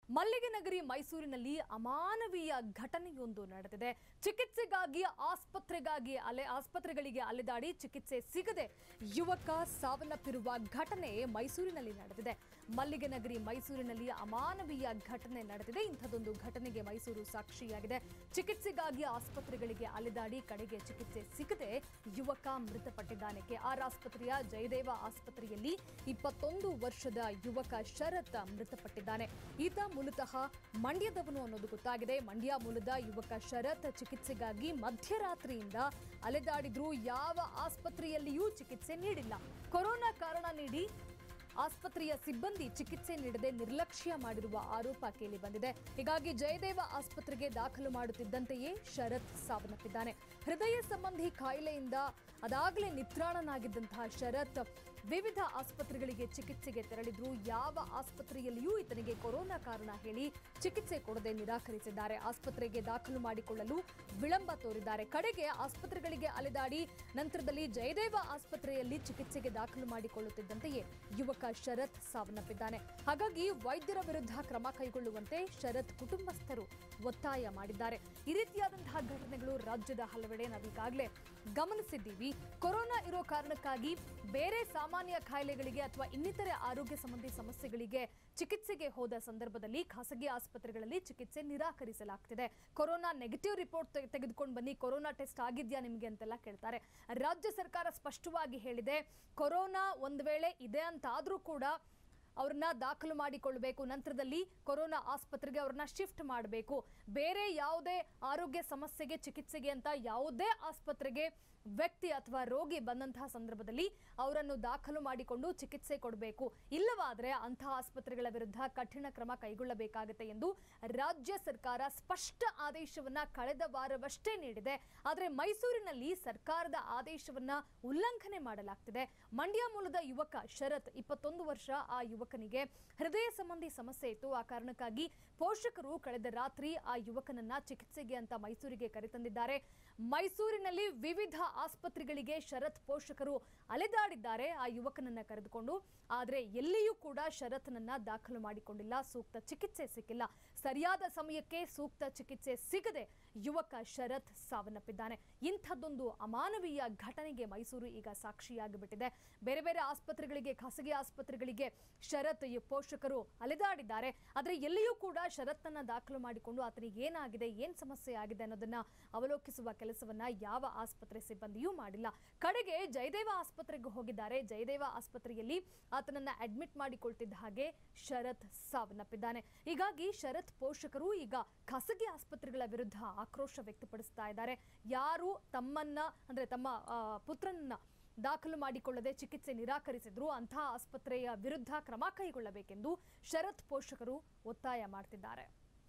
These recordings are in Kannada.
ಮಲ್ಲಿಗೆ ನಗರಿ ಮೈಸೂರಿನಲ್ಲಿ ಅಮಾನವೀಯ ಘಟನೆಯೊಂದು ನಡೆದಿದೆ ಚಿಕಿತ್ಸೆಗಾಗಿ ಆಸ್ಪತ್ರೆಗಾಗಿ ಅಲೆ ಆಸ್ಪತ್ರೆಗಳಿಗೆ ಅಲೆದಾಡಿ ಚಿಕಿತ್ಸೆ ಸಿಗದೆ ಯುವಕ ಸಾವನ್ನಪ್ಪಿರುವ ಘಟನೆ ಮೈಸೂರಿನಲ್ಲಿ ನಡೆದಿದೆ ಮಲ್ಲಿಗೆ ನಗರಿ ಮೈಸೂರಿನಲ್ಲಿ ಅಮಾನವೀಯ ಘಟನೆ ನಡೆದಿದೆ ಇಂಥದ್ದೊಂದು ಘಟನೆಗೆ ಮೈಸೂರು ಸಾಕ್ಷಿಯಾಗಿದೆ ಚಿಕಿತ್ಸೆಗಾಗಿ ಆಸ್ಪತ್ರೆಗಳಿಗೆ ಅಲೆದಾಡಿ ಕಡೆಗೆ ಚಿಕಿತ್ಸೆ ಸಿಗದೆ ಯುವಕ ಮೃತಪಟ್ಟಿದ್ದಾನೆ ಕೆಆರ್ ಆಸ್ಪತ್ರೆಯ ಜಯದೇವ ಆಸ್ಪತ್ರೆಯಲ್ಲಿ ಇಪ್ಪತ್ತೊಂದು ವರ್ಷದ ಯುವಕ ಶರತ್ ಮೃತಪಟ್ಟಿದ್ದಾನೆ ಈತ ಮೂಲತಃ ಮಂಡ್ಯದವನು ಅನ್ನೋದು ಗೊತ್ತಾಗಿದೆ ಮಂಡ್ಯ ಮೂಲದ ಯುವಕ ಶರತ್ ಚಿಕಿತ್ಸೆಗಾಗಿ ಮಧ್ಯರಾತ್ರಿಯಿಂದ ಅಲೆದಾಡಿದ್ರು ಯಾವ ಆಸ್ಪತ್ರೆಯಲ್ಲಿಯೂ ಚಿಕಿತ್ಸೆ ನೀಡಿಲ್ಲ ಕೊರೋನಾ ಕಾರಣ ನೀಡಿ ಆಸ್ಪತ್ರೆಯ ಸಿಬ್ಬಂದಿ ಚಿಕಿತ್ಸೆ ನೀಡದೆ ನಿರ್ಲಕ್ಷ್ಯ ಮಾಡಿರುವ ಆರೋಪ ಕೇಳಿ ಬಂದಿದೆ ಹೀಗಾಗಿ ಜಯದೇವ ಆಸ್ಪತ್ರೆಗೆ ದಾಖಲು ಮಾಡುತ್ತಿದ್ದಂತೆಯೇ ಶರತ್ ಸಾವನ್ನಪ್ಪಿದ್ದಾನೆ ಹೃದಯ ಸಂಬಂಧಿ ಕಾಯಿಲೆಯಿಂದ ಅದಾಗಲೇ ನಿತ್ರಾಣನಾಗಿದ್ದಂತಹ ಶರತ್ ವಿವಿಧ ಆಸ್ಪತ್ರೆಗಳಿಗೆ ಚಿಕಿತ್ಸೆಗೆ ತೆರಳಿದ್ರು ಯಾವ ಆಸ್ಪತ್ರೆಯಲ್ಲಿಯೂ ಈತನಿಗೆ ಕೊರೋನಾ ಕಾರಣ ಹೇಳಿ ಚಿಕಿತ್ಸೆ ಕೊಡದೆ ನಿರಾಕರಿಸಿದ್ದಾರೆ ಆಸ್ಪತ್ರೆಗೆ ದಾಖಲು ಮಾಡಿಕೊಳ್ಳಲು ವಿಳಂಬ ತೋರಿದ್ದಾರೆ ಕಡೆಗೆ ಆಸ್ಪತ್ರೆಗಳಿಗೆ ಅಲೆದಾಡಿ ನಂತರದಲ್ಲಿ ಜಯದೇವ ಆಸ್ಪತ್ರೆಯಲ್ಲಿ ಚಿಕಿತ್ಸೆಗೆ ದಾಖಲು ಮಾಡಿಕೊಳ್ಳುತ್ತಿದ್ದಂತೆಯೇ ಯುವಕ ಶರತ್ ಸಾವನ್ನಪ್ಪಿದ್ದಾನೆ ಹಾಗಾಗಿ ವೈದ್ಯರ ವಿರುದ್ಧ ಕ್ರಮ ಕೈಗೊಳ್ಳುವಂತೆ ಶರತ್ ಕುಟುಂಬಸ್ಥರು ಒತ್ತಾಯ ಮಾಡಿದ್ದಾರೆ ಈ ರೀತಿಯಾದಂತಹ ಘಟನೆಗಳು ರಾಜ್ಯದ ಹಲವೆಡೆ ನಾವೀಗಾಗಲೇ ಗಮನಿಸಿದ್ದೀವಿ ಕೊರೋನಾ ಇರೋ ಕಾರಣಕ್ಕಾಗಿ ಬೇರೆ ಸಾಮಾನ್ಯ ಕಾಯಿಲೆಗಳಿಗೆ ಅಥವಾ ಇನ್ನಿತರೆ ಆರೋಗ್ಯ ಸಂಬಂಧಿ ಸಮಸ್ಯೆಗಳಿಗೆ ಚಿಕಿತ್ಸೆಗೆ ಹೋದ ಸಂದರ್ಭದಲ್ಲಿ ಖಾಸಗಿ ಆಸ್ಪತ್ರೆಗಳಲ್ಲಿ ಚಿಕಿತ್ಸೆ ನಿರಾಕರಿಸಲಾಗ್ತಿದೆ ಕೊರೋನಾ ನೆಗೆಟಿವ್ ರಿಪೋರ್ಟ್ ತೆಗೆ- ತೆಗೆದುಕೊಂಡು ಬನ್ನಿ ಕೊರೋನಾ ಟೆಸ್ಟ್ ಆಗಿದ್ಯಾ ನಿಮಗೆ ಅಂತೆಲ್ಲ ಕೇಳ್ತಾರೆ ರಾಜ್ಯ ಸರ್ಕಾರ ಸ್ಪಷ್ಟವಾಗಿ ಹೇಳಿದೆ ಕೊರೋನಾ ಒಂದು ವೇಳೆ ಇದೆ ಅಂತಾದ್ರೂ ಕೂಡ ಅವ್ರನ್ನ ದಾಖಲು ಮಾಡಿಕೊಳ್ಬೇಕು ನಂತರದಲ್ಲಿ ಕೊರೋನಾ ಆಸ್ಪತ್ರೆಗೆ ಅವ್ರನ್ನ ಶಿಫ್ಟ್ ಮಾಡಬೇಕು ಬೇರೆ ಯಾವುದೇ ಆರೋಗ್ಯ ಸಮಸ್ಯೆಗೆ ಚಿಕಿತ್ಸೆಗೆ ಅಂತ ಯಾವುದೇ ಆಸ್ಪತ್ರೆಗೆ ವ್ಯಕ್ತಿ ಅಥವಾ ರೋಗಿ ಬಂದಂತಹ ಸಂದರ್ಭದಲ್ಲಿ ಅವರನ್ನು ದಾಖಲು ಮಾಡಿಕೊಂಡು ಚಿಕಿತ್ಸೆ ಕೊಡಬೇಕು ಇಲ್ಲವಾದರೆ ಅಂತಹ ಆಸ್ಪತ್ರೆಗಳ ವಿರುದ್ಧ ಕಠಿಣ ಕ್ರಮ ಕೈಗೊಳ್ಳಬೇಕಾಗುತ್ತೆ ಎಂದು ರಾಜ್ಯ ಸರ್ಕಾರ ಸ್ಪಷ್ಟ ಆದೇಶವನ್ನ ಕಳೆದ ವಾರವಷ್ಟೇ ನೀಡಿದೆ ಆದರೆ ಮೈಸೂರಿನಲ್ಲಿ ಸರ್ಕಾರದ ಆದೇಶವನ್ನ ಉಲ್ಲಂಘನೆ ಮಾಡಲಾಗ್ತಿದೆ ಮಂಡ್ಯ ಮೂಲದ ಯುವಕ ಶರತ್ ಇಪ್ಪತ್ತೊಂದು ವರ್ಷ ಆ ಯುವಕನಿಗೆ ಹೃದಯ ಸಂಬಂಧಿ ಸಮಸ್ಯೆ ಇತ್ತು ಆ ಕಾರಣಕ್ಕಾಗಿ ಪೋಷಕರು ಕಳೆದ ರಾತ್ರಿ ಆ ಯುವಕನನ್ನ ಚಿಕಿತ್ಸೆಗೆ ಅಂತ ಮೈಸೂರಿಗೆ ಕರೆತಂದಿದ್ದಾರೆ ಮೈಸೂರಿನಲ್ಲಿ ವಿವಿಧ ಆಸ್ಪತ್ರೆಗಳಿಗೆ ಶರತ್ ಪೋಷಕರು ಅಲೆದಾಡಿದ್ದಾರೆ ಆ ಯುವಕನನ್ನ ಕರೆದುಕೊಂಡು ಆದರೆ ಎಲ್ಲಿಯೂ ಕೂಡ ಶರತ್ನನ್ನ ದಾಖಲು ಮಾಡಿಕೊಂಡಿಲ್ಲ ಸೂಕ್ತ ಚಿಕಿತ್ಸೆ ಸಿಕ್ಕಿಲ್ಲ ಸರಿಯಾದ ಸಮಯಕ್ಕೆ ಸೂಕ್ತ ಚಿಕಿತ್ಸೆ ಸಿಗದೆ ಯುವಕ ಶರತ್ ಸಾವನ್ನಪ್ಪಿದ್ದಾನೆ ಇಂಥದ್ದೊಂದು ಅಮಾನವೀಯ ಘಟನೆಗೆ ಮೈಸೂರು ಈಗ ಸಾಕ್ಷಿಯಾಗಿಬಿಟ್ಟಿದೆ ಬೇರೆ ಬೇರೆ ಆಸ್ಪತ್ರೆಗಳಿಗೆ ಖಾಸಗಿ ಆಸ್ಪತ್ರೆಗಳಿಗೆ ಶರತ್ ಈ ಪೋಷಕರು ಅಲೆದಾಡಿದ್ದಾರೆ ಆದರೆ ಎಲ್ಲಿಯೂ ಕೂಡ ಶರತ್ತನ್ನ ದಾಖಲು ಮಾಡಿಕೊಂಡು ಆತನಿಗೆ ಏನಾಗಿದೆ ಏನ್ ಸಮಸ್ಯೆ ಆಗಿದೆ ಅನ್ನೋದನ್ನ ಅವಲೋಕಿಸುವ ಕೆಲಸವನ್ನ ಯಾವ ಆಸ್ಪತ್ರೆ ಸಿಬ್ಬಂದಿಯೂ ಮಾಡಿಲ್ಲ ಕಡೆಗೆ ಜಯದೇವ ಆಸ್ಪತ್ರೆಗೆ ಹೋಗಿದ್ದಾರೆ ಜಯದೇವ ಆಸ್ಪತ್ರೆಯಲ್ಲಿ ಆತನನ್ನ ಅಡ್ಮಿಟ್ ಮಾಡಿಕೊಳ್ತಿದ್ದ ಹಾಗೆ ಶರತ್ ಸಾವನ್ನಪ್ಪಿದ್ದಾನೆ ಹೀಗಾಗಿ ಶರತ್ ಪೋಷಕರು ಈಗ ಖಾಸಗಿ ಆಸ್ಪತ್ರೆಗಳ ವಿರುದ್ಧ ಆಕ್ರೋಶ ವ್ಯಕ್ತಪಡಿಸ್ತಾ ಇದ್ದಾರೆ ಯಾರು ತಮ್ಮನ್ನ ಅಂದ್ರೆ ತಮ್ಮ ಆ, ಪುತ್ರನನ್ನ ದಾಖಲು ಮಾಡಿಕೊಳ್ಳದೆ ಚಿಕಿತ್ಸೆ ನಿರಾಕರಿಸಿದ್ರು ಅಂತಹ ಆಸ್ಪತ್ರೆಯ ವಿರುದ್ಧ ಕ್ರಮ ಕೈಗೊಳ್ಳಬೇಕೆಂದು ಶರತ್ ಪೋಷಕರು ಒತ್ತಾಯ ಮಾಡ್ತಿದ್ದಾರೆ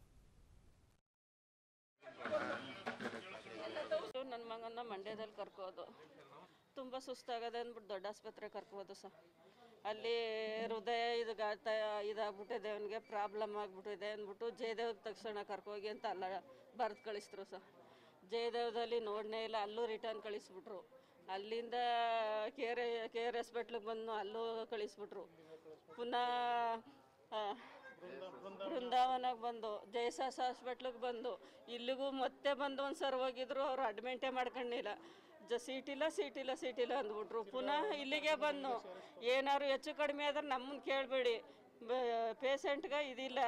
ನನ್ನ ಮಗನ ಮಂಡ್ಯದಲ್ಲಿ ಕರ್ಕೋದು ತುಂಬ ಸುಸ್ತಾಗದೆ ಅಂದ್ಬಿಟ್ಟು ದೊಡ್ಡ ಆಸ್ಪತ್ರೆ ಕರ್ಕೋದು ಸಹ ಅಲ್ಲಿ ಹೃದಯ ಇದು ಗಾತ ಇದಾಗ್ಬಿಟ್ಟಿದೆ ಅವನಿಗೆ ಪ್ರಾಬ್ಲಮ್ ಆಗಿಬಿಟ್ಟಿದೆ ಅಂದ್ಬಿಟ್ಟು ಜಯದೇವ್ಗೆ ತಕ್ಷಣ ಕರ್ಕೋಗಿ ಅಂತ ಅಲ್ಲ ಬರೆದು ಕಳಿಸಿದ್ರು ಸಹ ಜಯದೇವದಲ್ಲಿ ನೋಡನೇ ಇಲ್ಲ ಅಲ್ಲೂ ರಿಟರ್ನ್ ಕಳಿಸ್ಬಿಟ್ರು ಅಲ್ಲಿಂದ ಕೆ ಆರ್ ಕೆ ಆರ್ ಹಾಸ್ಪಿಟ್ಲಿಗೆ ಬಂದು ಅಲ್ಲೂ ಕಳಿಸ್ಬಿಟ್ರು ಪುನಃ ಆ, ಬೃಂದಾವನಕ್ಕೆ ಬಂದು ಜಯಸಾಸ್ ಹಾಸ್ಪಿಟ್ಲಿಗೆ ಬಂದು ಇಲ್ಲಿಗೂ ಮತ್ತೆ ಬಂದು ಒಂದು ಸರ್ ಹೋಗಿದ್ರು ಅವ್ರು ಅಡ್ಮಿಂಟೇ ಮಾಡ್ಕೊಂಡಿಲ್ಲ ಜ ಸೀಟಿಲ್ಲ ಸೀಟಿಲ್ಲ ಸೀಟಿಲ್ಲ ಅಂದ್ಬಿಟ್ರು ಪುನಃ ಇಲ್ಲಿಗೆ ಬಂದು ಏನಾದ್ರು ಹೆಚ್ಚು ಕಡಿಮೆ ಆದ್ರೆ ನಮ್ಮನ್ನು ಕೇಳಬೇಡಿ ಪೇಷಂಟ್ಗೆ ಇದಿಲ್ಲ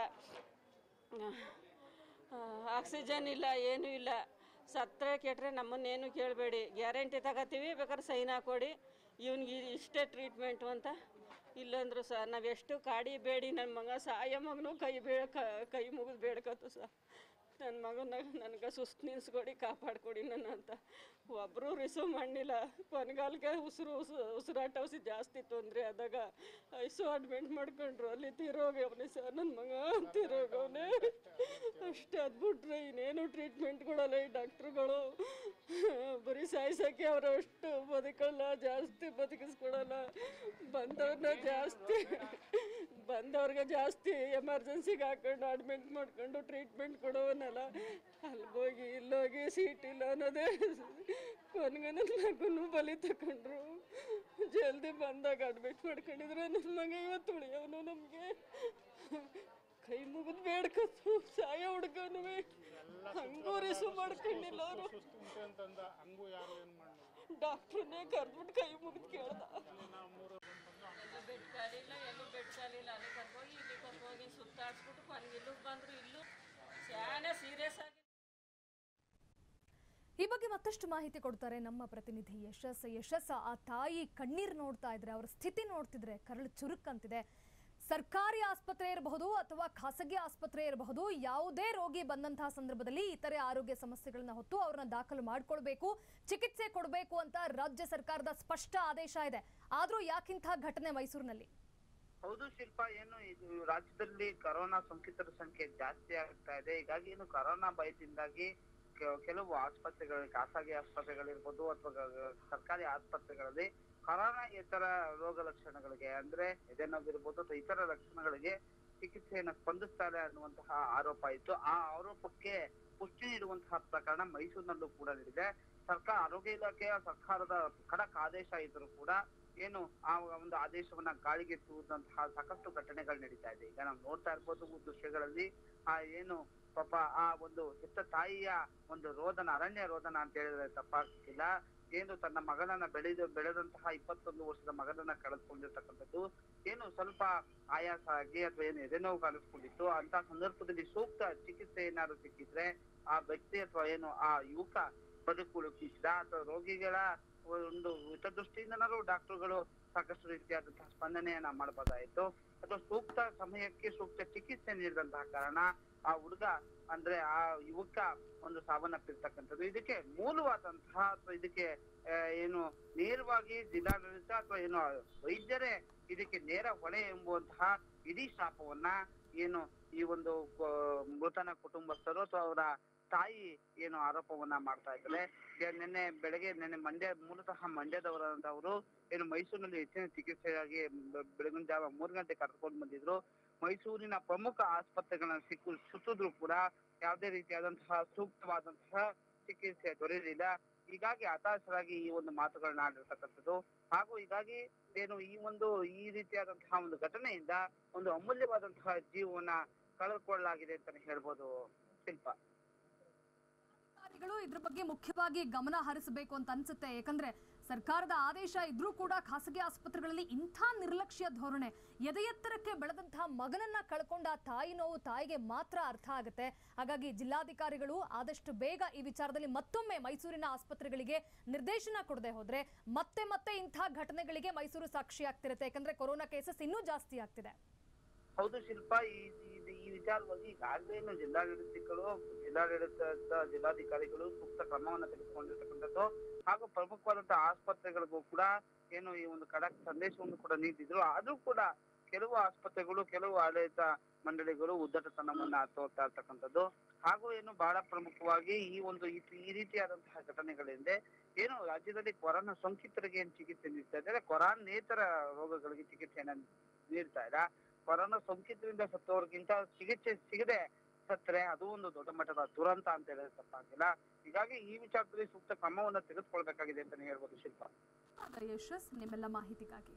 ಆಕ್ಸಿಜನ್ ಇಲ್ಲ ಏನೂ ಇಲ್ಲ ಸತ್ತರೆ ಕೆಟ್ಟರೆ ನಮ್ಮನ್ನೇನು ಕೇಳಬೇಡಿ ಗ್ಯಾರಂಟಿ ತಗೋತೀವಿ ಬೇಕಾದ್ರೆ ಸೈನ್ ಹಾಕೊಡಿ ಇವ್ನಿಗೆ ಇಷ್ಟೇ ಟ್ರೀಟ್ಮೆಂಟು ಅಂತ ಇಲ್ಲಂದ್ರು ಸರ್ ನಾವು ಎಷ್ಟು ಕಾಡಿ ಬೇಡಿ ನನ್ನ ಮಗ ಸಾಯ ಮಗನೂ ಕೈ ಬೇ ಕೈ ಮುಗಿದು ಬೇಡ್ಕೊತು ಸರ್ ನನ್ನ ಮಗನ ನನಗೆ ಸುಸ್ತು ನಿಲ್ಸ್ಕೊಡಿ ಕಾಪಾಡ್ಕೊಡಿ ನನ್ನ ಅಂತ ಒಬ್ಬರು ರಿಸೀವ್ ಮಾಡಿಲ್ಲ ಕೊನೆಗಾಲಿಗೆ ಉಸಿರು ಉಸು ಉಸಿರಾಟ ಉಸಿ ಜಾಸ್ತಿ ತೊಂದರೆ ಆದಾಗ ಐಸು ಅಡ್ಮಿಟ್ ಮಾಡ್ಕೊಂಡ್ರು ಅಲ್ಲಿ ತೀರೋಗವನೆ ಸರ್ ನನ್ನ ಮಗ ತೀರೋಗವನೆ ಅಷ್ಟೇ ಅದ್ಬಿಟ್ರೆ ಇನ್ನೇನು ಟ್ರೀಟ್ಮೆಂಟ್ ಕೊಡಲ್ಲ ಈ ಡಾಕ್ಟ್ರುಗಳು ಬರೀ ಸಾಯ್ಸೋಕ್ಕೆ ಅವರು ಅಷ್ಟು ಬದುಕಲ್ಲ ಜಾಸ್ತಿ ಬದುಕಿಸ್ಕೊಡಲ್ಲ ಬಂದವ್ರನ್ನ ಜಾಸ್ತಿ ಬಂದವ್ರಿಗೆ ಜಾಸ್ತಿ ಎಮರ್ಜೆನ್ಸಿಗೆ ಹಾಕೊಂಡು ಅಡ್ಮಿಟ್ ಮಾಡ್ಕೊಂಡು ಟ್ರೀಟ್ಮೆಂಟ್ ಕೊಡೋವನಲ್ಲ ಅಲ್ಗೋಗಿ ಇಲ್ಲೋಗಿ ಸೀಟ್ ಇಲ್ಲ ಅನ್ನೋದೇ ಕೊನೆಗೆ ನನ್ನ ಮಗನೂ ಬಲಿ ತಗೊಂಡ್ರು ಜಲ್ದಿ ಬಂದಾಗ ಅಡ್ಮಿಟ್ ಮಾಡ್ಕೊಂಡಿದ್ರೆ ನನ್ನ ಮಗ ಇವತ್ತು ಉಳಿಯವನು ನಮಗೆ ಕೈ ಮುಗಿದು ಬೇಡ್ಕತ್ತು ಸಾಯ ಹುಡ್ಗನುವೆ ಹಂಗೂ ರಿಸು ಮಾಡ್ಕೊಂಡಿಲ್ಲ ಅವರು ಸುಸ್ತು ಉಂಟು ಅಂತಂದ ಹಂಗೂ ಯಾರು ಏನು ಮಾಡಲಿಲ್ಲ ಡಾಕ್ಟ್ರನ್ನೇ ಕರ್ದ್ಬಿಟ್ಟು ಕೈ ಮುಗಿದು ಕೇಳ್ದ ನಾವು ಮೂರು ಎಲ್ಲೂ ಬೆಡ್ ಕಾಲಿಲ್ಲ ಎಲ್ಲೂ ಬೆಡ್ ಕಾಲಿಲ್ಲ ಅಲ್ಲಿ ಕರ್ಕೋಗಿ ಇಲ್ಲಿ ಕರ್ಕೋಗಿ ಸುತ್ತಾಡ್ಸ್ಬಿಟ್ಟು ಕೊನೆಗೆ ಇಲ್ಲಿಗೆ ಬಂದ್ರು ಇಲ್ಲೂ ಶಾನೆ ಸೀರಿಯಸ್ ಆಗಿ ಈ ಬಗ್ಗೆ ಮತ್ತಷ್ಟು ಮಾಹಿತಿ ಕೊಡ್ತಾರೆ ನಮ್ಮ ಪ್ರತಿನಿಧಿ ಯಶಸ್ ಯಶಸ್ ಆ ತಾಯಿ ಕಣ್ಣೀರು ನೋಡ್ತಾ ಇದ್ರೆ ಅವರ ಸ್ಥಿತಿ ನೋಡ್ತಿದ್ರೆ ಕರಳು ಚುರುಕಂತಿದೆ ಸರ್ಕಾರಿ ಆಸ್ಪತ್ರೆ ಇರಬಹುದು ಅಥವಾ ಖಾಸಗಿ ಆಸ್ಪತ್ರೆ ಇರಬಹುದು ಯಾವುದೇ ರೋಗಿ ಬಂದಂತಹ ಸಂದರ್ಭದಲ್ಲಿ ಇತರೆ ಆರೋಗ್ಯ ಸಮಸ್ಯೆಗಳನ್ನ ಹೊತ್ತು ಅವ್ರನ್ನ ದಾಖಲು ಮಾಡ್ಕೊಳ್ಬೇಕು ಚಿಕಿತ್ಸೆ ಕೊಡಬೇಕು ಅಂತ ರಾಜ್ಯ ಸರ್ಕಾರದ ಸ್ಪಷ್ಟ ಆದೇಶ ಇದೆ ಆದ್ರೂ ಯಾಕಿಂಥ ಘಟನೆ ಮೈಸೂರಿನಲ್ಲಿ ಹೌದು ಶಿಲ್ಪ ಏನು ಇದು ರಾಜ್ಯದಲ್ಲಿ ಕರೋನಾ ಸೋಂಕಿತರ ಸಂಖ್ಯೆ ಜಾಸ್ತಿ ಆಗ್ತಾ ಇದೆ ಹೀಗಾಗಿ ಏನು ಕರೋನಾ ಭಯದಿಂದಾಗಿ ಕೆ- ಕೆಲವು ಆಸ್ಪತ್ರೆಗಳು ಖಾಸಗಿ ಆಸ್ಪತ್ರೆಗಳಿರ್ಬೋದು ಅಥವಾ ಗ- ಸರ್ಕಾರಿ ಆಸ್ಪತ್ರೆಗಳಲ್ಲಿ ಕರೋನಾ ಇತರ ರೋಗ ಲಕ್ಷಣಗಳಿಗೆ ಅಂದ್ರೆ ಎದೆನೋವಿರ್ಬೋದು ಅಥವಾ ಇತರ ಲಕ್ಷಣಗಳಿಗೆ ಚಿಕಿತ್ಸೆಯನ್ನು ಸ್ಪಂದಿಸ್ತಾರೆ ಅನ್ನುವಂತಹ ಆರೋಪ ಇತ್ತು ಆ ಆರೋಪಕ್ಕೆ ಪುಷ್ಟಿ ನೀಡುವಂತಹ ಪ್ರಕರಣ ಮೈಸೂರಿನಲ್ಲೂ ಕೂಡ ನಡೆದಿದೆ ಸರ್ಕಾರ ಆರೋಗ್ಯ ಇಲಾಖೆಯ ಸರ್ಕಾರದ ಖಡಕ್ ಆದೇಶ ಇದ್ರೂ ಕೂಡ ಏನು ಆ ಒಂದು ಆದೇಶವನ್ನ ಗಾಳಿಗೆ ತೂರಿದಂತಹ ಸಾಕಷ್ಟು ಘಟನೆಗಳು ನಡೀತಾ ಇದೆ ಈಗ ನಾವು ನೋಡ್ತಾ ಇರ್ಬೋದು ದೃಶ್ಯಗಳಲ್ಲಿ ಆ ಏನು ಪಾಪ ಆ ಒಂದು ಹೆತ್ತ ತಾಯಿಯ ಒಂದು ರೋದನ ಅರಣ್ಯ ರೋದನ ಅಂತ ಹೇಳಿದ್ರೆ ತಪ್ಪಾಗ್ತಿಲ್ಲ ಏನು ತನ್ನ ಮಗನನ್ನ ಬೆಳೆದು ಬೆಳೆದಂತಹ ಇಪ್ಪತ್ತೊಂದು ವರ್ಷದ ಮಗನನ್ನ ಕಳೆದುಕೊಂಡಿರ್ತಕ್ಕಂಥದ್ದು ಏನು ಸ್ವಲ್ಪ ಆಯಾಸ ಆಗಿ ಅಥವಾ ಏನು ಎದೆನೋವು ಕಾಣಿಸ್ಕೊಂಡಿತ್ತು ಅಂತ ಸಂದರ್ಭದಲ್ಲಿ ಸೂಕ್ತ ಚಿಕಿತ್ಸೆ ಏನಾದ್ರು ಸಿಕ್ಕಿದ್ರೆ ಆ ವ್ಯಕ್ತಿ ಅಥವಾ ಏನು ಆ ಯುವಕ ಬದುಕುಳಿಸಿದ ಅಥವಾ ರೋಗಿಗಳ ಒಂದು ಹಿತದೃಷ್ಟಿಯಿಂದನಾದ್ರು ಡಾಕ್ಟರ್ಗಳು ಸಾಕಷ್ಟು ರೀತಿಯಾದಂತಹ ಸ್ಪಂದನೆಯನ್ನ ಮಾಡಬಹುದಾಯಿತು ಅಥವಾ ಸೂಕ್ತ ಸಮಯಕ್ಕೆ ಸೂಕ್ತ ಚಿಕಿತ್ಸೆ ನೀಡಿದಂತಹ ಕಾರಣ ಆ ಹುಡುಗ ಅಂದ್ರೆ ಆ ಯುವಕ ಒಂದು ಸಾವನ್ನಪ್ಪಿರ್ತಕ್ಕಂಥದ್ದು ಇದಕ್ಕೆ ಮೂಲವಾದಂತಹ ಅಥವಾ ಇದಕ್ಕೆ ಆ, ಏನು ನೇರವಾಗಿ ಜಿಲ್ಲಾಡಳಿತ ಅಥವಾ ಏನು ವೈದ್ಯರೇ ಇದಕ್ಕೆ ನೇರ ಹೊಣೆ ಎಂಬುವಂತಹ ಇಡೀ ಶಾಪವನ್ನ ಏನು ಈ ಒಂದು ಆ, ಮೃತನ ಕುಟುಂಬಸ್ಥರು ಅಥವಾ ಅವರ ತಾಯಿ ಏನು ಆರೋಪವನ್ನ ಮಾಡ್ತಾ ಇದ್ದಾರೆ ಈಗ ನಿನ್ನೆ ಬೆಳಗ್ಗೆ ನಿನ್ನೆ ಮಂಡ್ಯ ಮೂಲತಃ ಮಂಡ್ಯದವರಾದವರು ಏನು ಮೈಸೂರಿನಲ್ಲಿ ಹೆಚ್ಚಿನ ಚಿಕಿತ್ಸೆಗಾಗಿ ಬೆ- ಬೆಳಗಿನ ಜಾವ ಮೂರು ಗಂಟೆ ಕರ್ಕೊಂಡು ಬಂದಿದ್ರು ಮೈಸೂರಿನ ಪ್ರಮುಖ ಆಸ್ಪತ್ರೆಗಳನ್ನ ಸಿಕ್ಕು ಸುತ್ತಿದ್ರು ಕೂಡ ಯಾವುದೇ ರೀತಿಯಾದಂತಹ ಸೂಕ್ತವಾದಂತಹ ಚಿಕಿತ್ಸೆ ದೊರೆಯಲಿಲ್ಲ ಹೀಗಾಗಿ ಹತಾಶರಾಗಿ ಈ ಒಂದು ಮಾತುಗಳನ್ನ ಆಡಿರ್ತಕ್ಕಂಥದ್ದು ಹಾಗೂ ಹೀಗಾಗಿ ಏನು ಈ ಒಂದು ಈ ರೀತಿಯಾದಂತಹ ಒಂದು ಘಟನೆಯಿಂದ ಒಂದು ಅಮೂಲ್ಯವಾದಂತಹ ಜೀವವನ್ನ ಕಳೆದುಕೊಳ್ಳಲಾಗಿದೆ ಅಂತಾನೆ ಹೇಳ್ಬೋದು ಶಿಲ್ಪ ಅಧಿಕಾರಿಗಳು ಇದ್ರ ಬಗ್ಗೆ ಮುಖ್ಯವಾಗಿ ಗಮನ ಹರಿಸಬೇಕು ಅಂತ ಅನ್ಸುತ್ತೆ ಯಾಕಂದ್ರೆ ಸರ್ಕಾರದ ಆದೇಶ ಇದ್ರೂ ಕೂಡ ಖಾಸಗಿ ಆಸ್ಪತ್ರೆಗಳಲ್ಲಿ ಇಂಥ ನಿರ್ಲಕ್ಷ್ಯ ಧೋರಣೆ ಎದೆ ಎತ್ತರಕ್ಕೆ ಬೆಳೆದಂತಹ ಮಗನನ್ನ ಕಳ್ಕೊಂಡ ಆ ತಾಯಿ ನೋವು ತಾಯಿಗೆ ಮಾತ್ರ ಅರ್ಥ ಆಗುತ್ತೆ ಹಾಗಾಗಿ ಜಿಲ್ಲಾಧಿಕಾರಿಗಳು ಆದಷ್ಟು ಬೇಗ ಈ ವಿಚಾರದಲ್ಲಿ ಮತ್ತೊಮ್ಮೆ ಮೈಸೂರಿನ ಆಸ್ಪತ್ರೆಗಳಿಗೆ ನಿರ್ದೇಶನ ಕೊಡದೆ ಹೋದ್ರೆ ಮತ್ತೆ ಮತ್ತೆ ಇಂಥ ಘಟನೆಗಳಿಗೆ ಮೈಸೂರು ಸಾಕ್ಷಿ ಆಗ್ತಿರುತ್ತೆ ಯಾಕಂದ್ರೆ ಕೊರೋನಾ ಕೇಸಸ್ ಇನ್ನೂ ಜಾಸ್ತಿ ಆಗ್ತಿದೆ ಹೌದು ಶಿಲ್ಪ ಈ ಈ- ಈ ವಿಚಾರವಾಗಿ ಈಗಾಗಲೇ ಏನು ಜಿಲ್ಲಾಡಳಿತಗಳು ಜಿಲ್ಲಾಡಳಿತದ ಜಿಲ್ಲಾಧಿಕಾರಿಗಳು ಸೂಕ್ತ ಕ್ರಮವನ್ನ ತೆಗೆದುಕೊಂಡಿರ್ತಕ್ಕಂಥದ್ದು ಹಾಗೂ ಪ್ರಮುಖವಾದಂತಹ ಆಸ್ಪತ್ರೆಗಳಿಗೂ ಕೂಡ ಏನು ಈ ಒಂದು ಖಡಕ್ ಸಂದೇಶವನ್ನು ಕೂಡ ನೀಡಿದ್ರು ಆದ್ರೂ ಕೂಡ ಕೆಲವು ಆಸ್ಪತ್ರೆಗಳು ಕೆಲವು ಆಡಳಿತ ಮಂಡಳಿಗಳು ಉದ್ದಟತನವನ್ನ ತೋರ್ತಾ ಇರ್ತಕ್ಕಂಥದ್ದು ಹಾಗೂ ಏನು ಬಹಳ ಪ್ರಮುಖವಾಗಿ ಈ ಒಂದು ಈ ಈ ರೀತಿಯಾದಂತಹ ಘಟನೆಗಳಿಂದ ಏನು ರಾಜ್ಯದಲ್ಲಿ ಕೊರೋನಾ ಸೋಂಕಿತರಿಗೆ ಏನ್ ಚಿಕಿತ್ಸೆ ನೀಡ್ತಾ ಇದ್ದಾರೆ ಕೊರೋನೇತರ ರೋಗಗಳಿಗೆ ಚಿಕಿತ್ಸೆಯನ್ನ ನೀಡ್ತಾ ಇಲ್ಲ ಕೊರೋನಾ ಸೋಂಕಿತರಿಂದ ಸತ್ತವರಿಗಿಂತ ಚಿಕಿತ್ಸೆ ಸಿಗದೆ ಸತ್ತರೆ ಅದು ಒಂದು ದೊಡ್ಡ ಮಟ್ಟದ ದುರಂತ ಅಂತ ಹೇಳಿದ್ರೆ ತಪ್ಪಾಗಿಲ್ಲ ಹೀಗಾಗಿ ಈ ವಿಚಾರದಲ್ಲಿ ಸೂಕ್ತ ಕ್ರಮವನ್ನ ತೆಗೆದುಕೊಳ್ಬೇಕಾಗಿದೆ ಅಂತಾನೆ ಹೇಳ್ಬೋದು ಶಿಲ್ಪ ಯಶಸ್ ನಿಮ್ಮೆಲ್ಲ ಮಾಹಿತಿಗಾಗಿ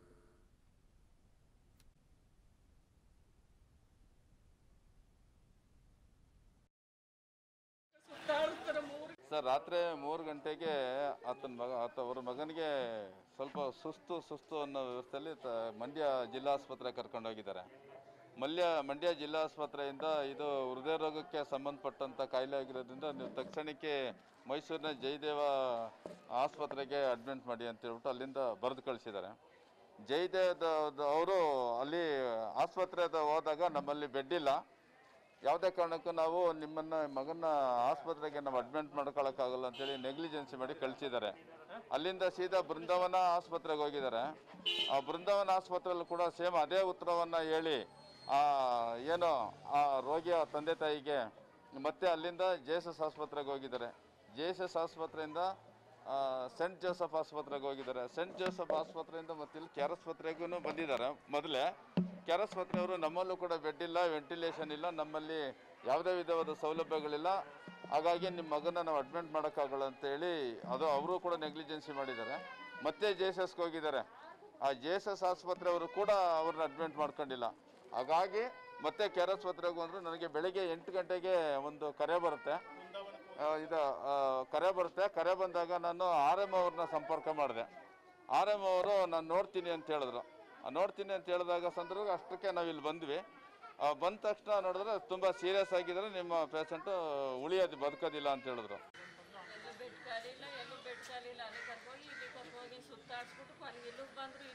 ಸುತ್ತಾಡ್ತಾರೆ ಮೂರು ಸರ್ ರಾತ್ರಿ ಮೂರು ಗಂಟೆಗೆ ಆತನ ಮಗ ಆತ ಅವ್ರ ಮಗನಿಗೆ ಸ್ವಲ್ಪ ಸುಸ್ತು ಸುಸ್ತು ಅನ್ನೋ ವ್ಯವಸ್ಥೆಯಲ್ಲಿ ತ ಮಂಡ್ಯ ಜಿಲ್ಲಾಸ್ಪತ್ರೆ ಕರ್ಕೊಂಡೋಗಿದ್ದಾರೆ ಮಲ್ಯ ಮಂಡ್ಯ ಜಿಲ್ಲಾಸ್ಪತ್ರೆಯಿಂದ ಇದು ಹೃದಯ ರೋಗಕ್ಕೆ ಸಂಬಂಧಪಟ್ಟಂಥ ಕಾಯಿಲೆ ಆಗಿರೋದ್ರಿಂದ ನೀವು ತಕ್ಷಣಕ್ಕೆ ಮೈಸೂರಿನ ಜಯದೇವ ಆಸ್ಪತ್ರೆಗೆ ಅಡ್ಮಿಟ್ ಮಾಡಿ ಅಂತ ಹೇಳ್ಬಿಟ್ಟು ಅಲ್ಲಿಂದ ಬರೆದು ಕಳಿಸಿದ್ದಾರೆ ಜಯದೇವದ ಅವರು ಅಲ್ಲಿ ಆಸ್ಪತ್ರೆದ ಹೋದಾಗ ನಮ್ಮಲ್ಲಿ ಬೆಡ್ ಇಲ್ಲ ಯಾವುದೇ ಕಾರಣಕ್ಕೂ ನಾವು ನಿಮ್ಮನ್ನ ಮಗನ ಆಸ್ಪತ್ರೆಗೆ ನಾವು ಅಡ್ಮಿಟ್ ಮಾಡ್ಕೊಳಕ್ಕಾಗಲ್ಲ ಅಂತೇಳಿ ನೆಗ್ಲಿಜೆನ್ಸಿ ಮಾಡಿ ಕಳಿಸಿದ್ದಾರೆ ಅಲ್ಲಿಂದ ಸೀದಾ ಬೃಂದಾವನ ಆಸ್ಪತ್ರೆಗೆ ಹೋಗಿದ್ದಾರೆ ಆ ಬೃಂದಾವನ ಆಸ್ಪತ್ರೆಯಲ್ಲೂ ಕೂಡ ಸೇಮ್ ಅದೇ ಉತ್ತರವನ್ನು ಹೇಳಿ ಆ ಏನು ಆ ರೋಗಿಯ ತಂದೆ ತಾಯಿಗೆ ಮತ್ತೆ ಅಲ್ಲಿಂದ ಜೆ ಎಸ್ ಎಸ್ ಆಸ್ಪತ್ರೆಗೆ ಹೋಗಿದ್ದಾರೆ ಜೆ ಎಸ್ ಎಸ್ ಆಸ್ಪತ್ರೆಯಿಂದ ಆ, ಸೆಂಟ್ ಜೋಸಫ್ ಆಸ್ಪತ್ರೆಗೆ ಹೋಗಿದ್ದಾರೆ ಸೆಂಟ್ ಜೋಸಫ್ ಆಸ್ಪತ್ರೆಯಿಂದ ಮತ್ತೆ ಇಲ್ಲಿ ಕ್ಯಾರ್ ಆಸ್ಪತ್ರೆಗೂ ಬಂದಿದ್ದಾರೆ ಮೊದಲೇ ಕ್ಯಾರ್ ಆಸ್ಪತ್ರೆಯವರು ನಮ್ಮಲ್ಲೂ ಕೂಡ ಬೆಡ್ ಇಲ್ಲ ವೆಂಟಿಲೇಷನ್ ಇಲ್ಲ ನಮ್ಮಲ್ಲಿ ಯಾವುದೇ ವಿಧವಾದ ಸೌಲಭ್ಯಗಳಿಲ್ಲ ಹಾಗಾಗಿ ನಿಮ್ಮ ಮಗನ ನಾವು ಅಡ್ಮಿಟ್ ಮಾಡೋಕ್ಕಾಗಲ್ಲ ಅಂತೇಳಿ ಅದು ಅವರು ಕೂಡ ನೆಗ್ಲಿಜೆನ್ಸಿ ಮಾಡಿದ್ದಾರೆ ಮತ್ತೆ ಜೆ ಎಸ್ ಎಸ್ಗೆ ಹೋಗಿದ್ದಾರೆ ಆ ಜೆ ಎಸ್ ಎಸ್ ಆಸ್ಪತ್ರೆಯವರು ಕೂಡ ಅವ್ರನ್ನ ಅಡ್ಮಿಟ್ ಮಾಡ್ಕೊಂಡಿಲ್ಲ ಹಾಗಾಗಿ ಮತ್ತೆ ಕೆ ಆರ್ ಆಸ್ಪತ್ರೆಗೆ ಬಂದರು ನನಗೆ ಬೆಳಿಗ್ಗೆ ಎಂಟು ಗಂಟೆಗೆ ಒಂದು ಕರೆ ಬರುತ್ತೆ ಆ, ಇದು ಆ, ಕರೆ ಬರುತ್ತೆ ಕರೆ ಬಂದಾಗ ನಾನು ಆರ್ ಎಮ್ ಅವ್ರನ್ನ ಸಂಪರ್ಕ ಮಾಡಿದೆ ಆರ್ ಎಮ್ ಅವರು ನಾನು ನೋಡ್ತೀನಿ ಅಂತ ಹೇಳಿದ್ರು ಆ, ನೋಡ್ತೀನಿ ಅಂತ ಹೇಳಿದಾಗ ಸಂದರ್ಭ ಅಷ್ಟಕ್ಕೆ ನಾವು ಇಲ್ಲಿ ಬಂದ್ವಿ ಆ, ಬಂದ ತಕ್ಷಣ ನೋಡಿದ್ರೆ ತುಂಬ ಸೀರಿಯಸ್ ಆಗಿದ್ರೆ ನಿಮ್ಮ ಪೇಷಂಟು ಉಳಿಯೋದು ಬದುಕೋದಿಲ್ಲ ಅಂತ ಹೇಳಿದ್ರು ಎಲ್ಲೂ ಬೆಡ್ ಖಾಲಿ ಇಲ್ಲ ಎಲ್ಲೂ ಬೆಡ್ ಖಾಲಿ ಇಲ್ಲ ಅಲ್ಲಿ ಕರ್ಕೋಗಿ ಇಲ್ಲಿ ಕರ್ಕೋಗಿ ಸುತ್ತಾಡ್ಸ್ಬಿಟ್ಟು ಕೊನೆಗೆ ಇಲ್ಲಿಗೆ ಬಂದ್ರು